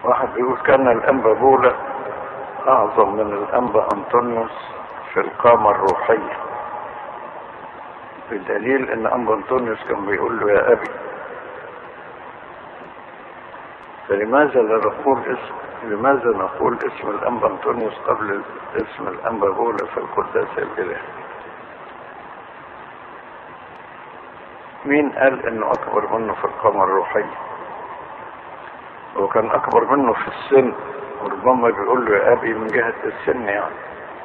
واحد بيقول كان الأنبا بولا أعظم من الأنبا أنطونيوس في القامة الروحية بدليل ان انبا انطونيوس كان بيقول له يا ابي فلماذا لا نقول اسم لماذا نقول اسم الانبا انطونيوس قبل اسم الانبا بولا في القداس الالهي مين قال انه اكبر منه في القامة الروحية هو كان اكبر منه في السن وربما بيقول له يا ابي من جهة السن يعني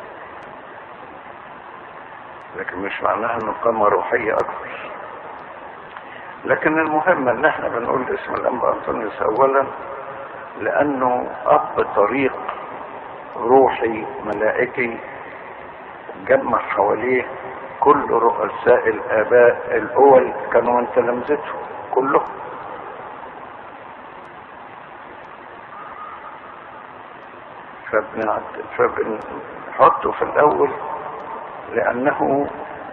لكن مش معناها انه قامة روحية اكبر لكن المهم ان احنا بنقول اسم الانبا انطونيوس اولا لانه اب طريق روحي ملائكي جمع حواليه كل رؤساء الاباء الاول كانوا من تلامذته كلهم فبنحطه في الاول لأنه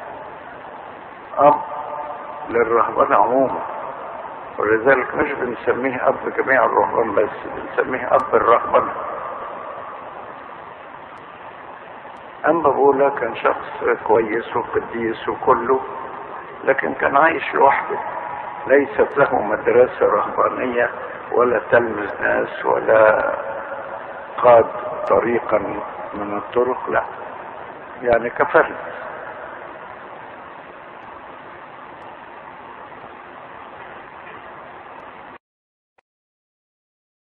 أب للرهبان عموما ولذلك مش بنسميه أب جميع الرهبان بس بنسميه أب الرهبان أما بولا كان شخص كويس وقديس وكله لكن كان عايش لوحده ليست له مدرسة رهبانية ولا تلمذ ناس ولا قاد طريقا من الطرق لا يعني كفرد